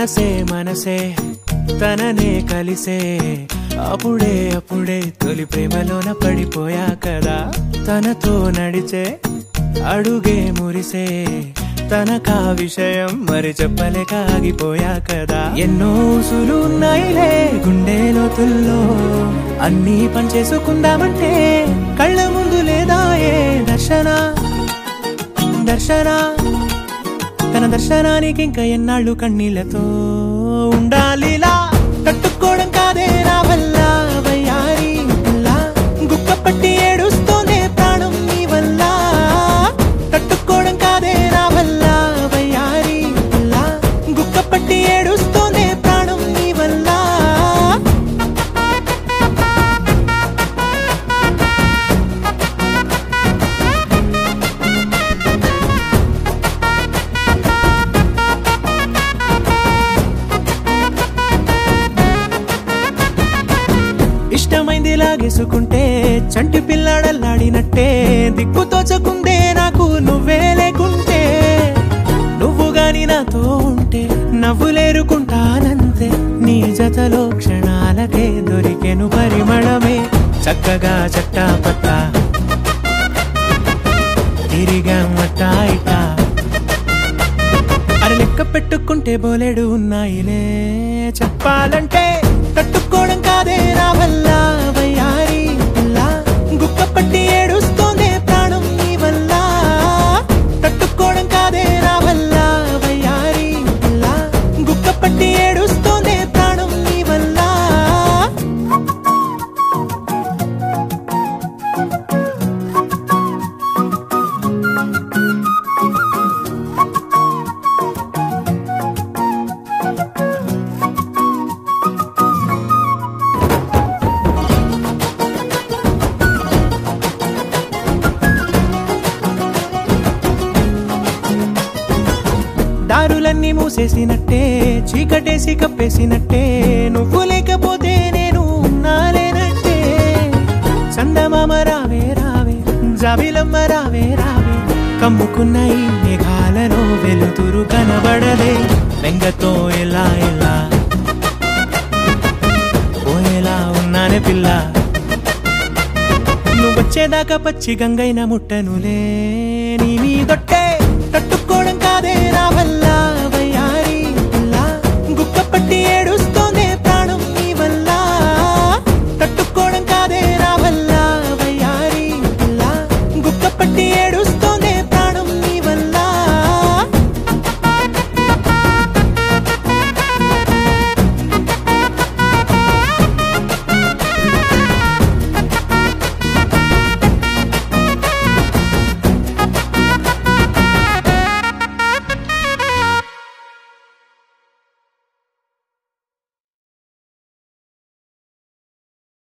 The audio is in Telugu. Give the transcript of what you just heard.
మనసే మనసే తననే కలిసే అప్పుడే అప్పుడే తొలి ప్రేమలోన పడిపోయా కదా తనతో నడిచే అడుగే మురిసే తనకా విషయం మరి చెప్పలేక ఆగిపోయా కదా ఎన్నో ఊసులు ఉన్నాయిలే గుండె లోతుల్లో అన్నీ పనిచేసుకుందామంటే కళ్ళ ముందు లేదా ఏ దర్శన దర్శన తన దర్శనానికి ఇంకా ఎన్నాళ్ళు కన్నీళ్లతో ఉండాలిలా తట్టుకోవడం కాదే నా వల్ల వయ్యారి పిల్ల గుక్క పట్టి ఏడుస్తూనే ప్రాణం నీ వల్ల తట్టుకోవడం కాదే నా వల్ల వయ్యారి పిల్ల గుక్క పట్టి ఏడుస్తూనే ప్రాణం నీ వల్ల ఇష్టమైంది లాగేసుకుంటే చంటి పిల్లాడల్లాడినట్టే దిక్కు తోచకుందే నాకు నువ్వే లేకుంటే నువ్వు గాని నాతో ఉంటే నవ్వులేరుకుంటానంతే నీ జతలో క్షణాలకే దొరికెను పరిమళమే చక్కగా చట్టా పట్టా తిరిగా మట్టా ఇట్టా అరే లెక్క పెట్టుకుంటే బోలెడు ఉన్నాయిలే చెప్పాలంటే తట్టుకోవడం కాదే నా వల్ల వయ్యారి పిల్ల గుక్క పట్టి ఏడుస్తోందే ప్రాణం నీ వల్ల తట్టుకోవడం కాదే నా వల్ల వయ్యారి పిల్ల గుక్క పట్టి ఏడుస్తోందే ప్రాణం నీ వల్ల దారులన్నీ మూసేసినట్టే చీకటేసి కప్పేసినట్టే నువ్వు లేకపోతే నేను ఉన్నాలేనట్టే చందమామ రావే రావే జాబిలమ్మ రావే రావే కమ్ముకున్న ఈ మేఘాలలో వెలుతురు కనబడదే వెంగతో ఎలా ఎలా పోయేలా ఉన్నానే పిల్ల నువ్వు వచ్చేదాకా పచ్చి గంగైన ముట్టనులే నీ మీదొట్టే